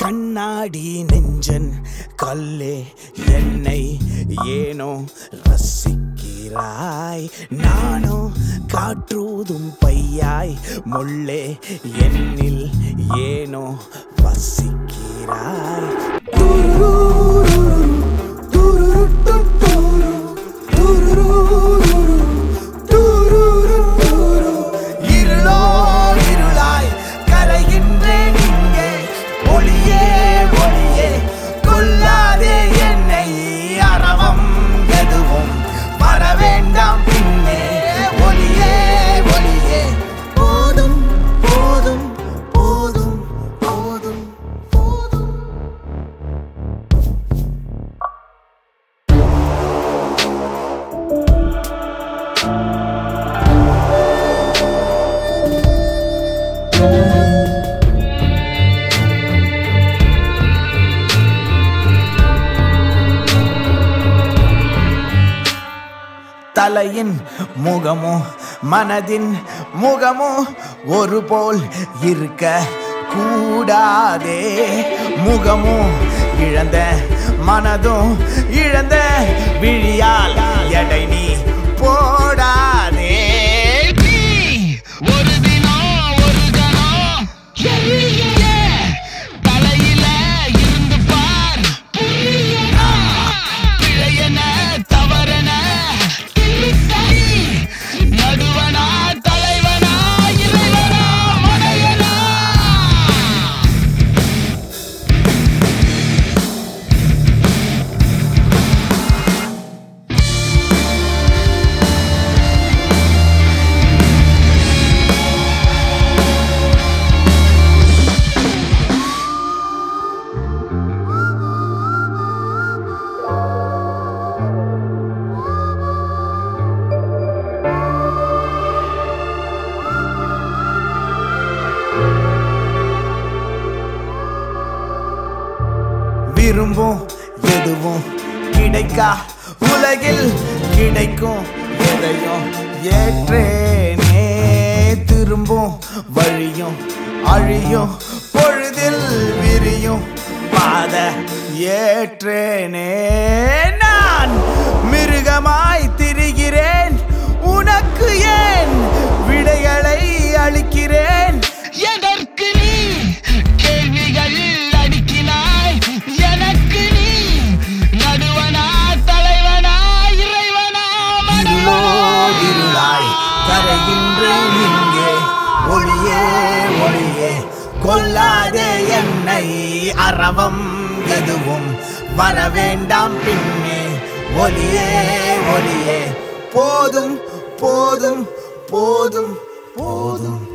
கண்ணாடி நெஞ்சன் கல்லே என்னை ஏனோ ரசிக்கிறாய் நானோ காற்றூதும் பையாய் முள்ளே என்னில் ஏனோ வசிக்கிறாய் துருருரு, துருருட்டும் துரு, துருருரு, துருருரு. இருளோ இருளாய் கரைகின்றேன் இங்கே ஒளியே ஒளியே கொல்லாதே என்னை அறவம் எதுவும் வர வேண்டாம் பின்னே ஒளியே ஒளியே போதும் போதும் போதும் போதும் போதும் தலையின் முகமோ மனதின் முகமோ ஒரு போல் இருக்க கூடாதே முகமோ இழந்த மனதும் இழந்த விழியால் எடை நீ போடாதே ஒரு தினம் ஒரு கணம் எரிய தலையில இருந்து பார் புரியனா பிழையன தவறன சரி நடுவனா தலைவனா இறைவனா மனையனா விரும்பும் எதுவும் கிடைக்கா உலகில் கிடைக்கும் எதையும் ஏற்றேனே திரும்பும் வழியும் அழியும் பொழுதில் விரியும் பாத ஏற்றேனே நான் மிருகமாய் திரிகிறேன் உனக்கு ஏன் விடைகளை அளிக்கிறேன் எதற்கு நீ கேள்விகள் அடுக்கினாய் எனக்கு நீ நடுவனா தலைவனா இறைவனா இருளோ மனைவனா? இருளாய் கரைகின்றேன் இங்கே ஒளியே ஒளியே கொல்லாதே என்னை அறவம் எதுவும் வர வேண்டாம் பின்னே ஒளியே ஒளியே போதும் போதும் போதும் போதும்